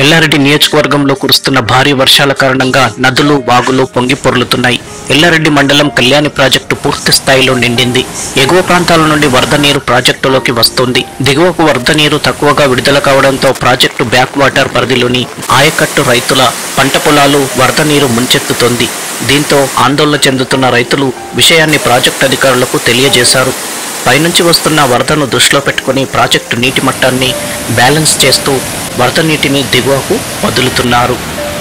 ఎల్లారెడ్డి నియోజకవర్గంలో కురుస్తున్న భారీ వర్షాల కారణంగా నదులు వాగులు పొంగి పొర్లుతున్నాయి ఎల్లారెడ్డి మండలం కళ్యాణి ప్రాజెక్టు పూర్తి స్థాయిలో నిండింది ఎగువ ప్రాంతాల నుండి వరద నీరు ప్రాజెక్టులోకి వస్తోంది దిగువకు వరద నీరు తక్కువగా విడుదల కావడంతో ప్రాజెక్టు బ్యాక్ వాటర్ పరిధిలోని ఆయకట్టు రైతుల పంట పొలాలు వరద నీరు ముంచెత్తుతోంది దీంతో ఆందోళన చెందుతున్న రైతులు విషయాన్ని ప్రాజెక్టు అధికారులకు తెలియజేశారు పైనుంచి వస్తున్న వరదను దృష్టిలో పెట్టుకుని ప్రాజెక్టు నీటి మట్టాన్ని బ్యాలెన్స్ చేస్తూ వరద నీటిని దిగువకు వదులుతున్నారు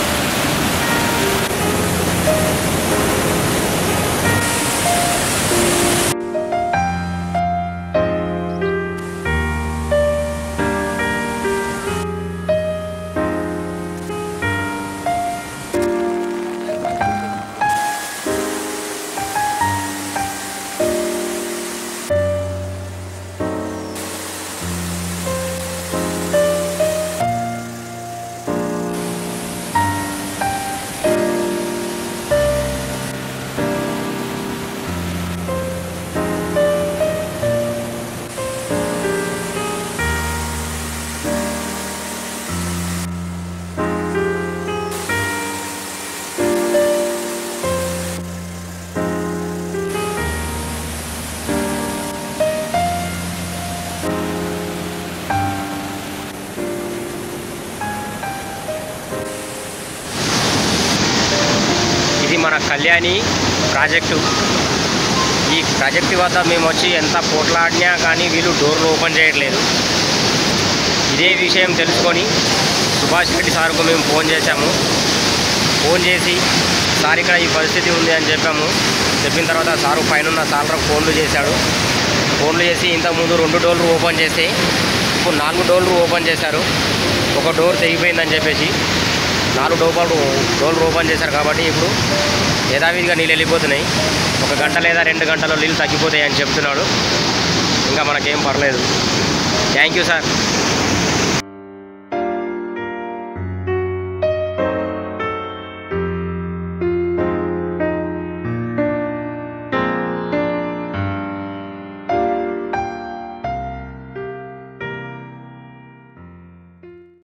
ఇది మన కళ్యాణి ప్రాజెక్టు ఈ ప్రాజెక్టు వద్ద మేము వచ్చి ఎంత పోట్లాడినా కానీ వీళ్ళు డోర్లు ఓపెన్ చేయట్లేదు ఇదే విషయం తెలుసుకొని సుభాష్ రెడ్డి సార్కు మేము ఫోన్ చేశాము ఫోన్ చేసి సార్ ఇక్కడ ఈ పరిస్థితి ఉంది అని చెప్పాము చెప్పిన తర్వాత సారు పైన ఉన్న సాలరకు ఫోన్లు చేశాడు ఫోన్లు చేసి ఇంతకుముందు రెండు డోర్లు ఓపెన్ చేస్తే ఇప్పుడు నాలుగు డోర్లు ఓపెన్ చేశారు ఒక డోర్ తెగిపోయిందని చెప్పేసి నాలుగు డోర్లు డోర్లు ఓపెన్ చేశారు కాబట్టి ఇప్పుడు యథావిధిగా నీళ్ళు వెళ్ళిపోతున్నాయి ఒక గంట లేదా రెండు గంటల్లో నీళ్ళు తగ్గిపోతాయి అని చెప్తున్నాడు ఇంకా మనకేం పర్లేదు థ్యాంక్ యూ సార్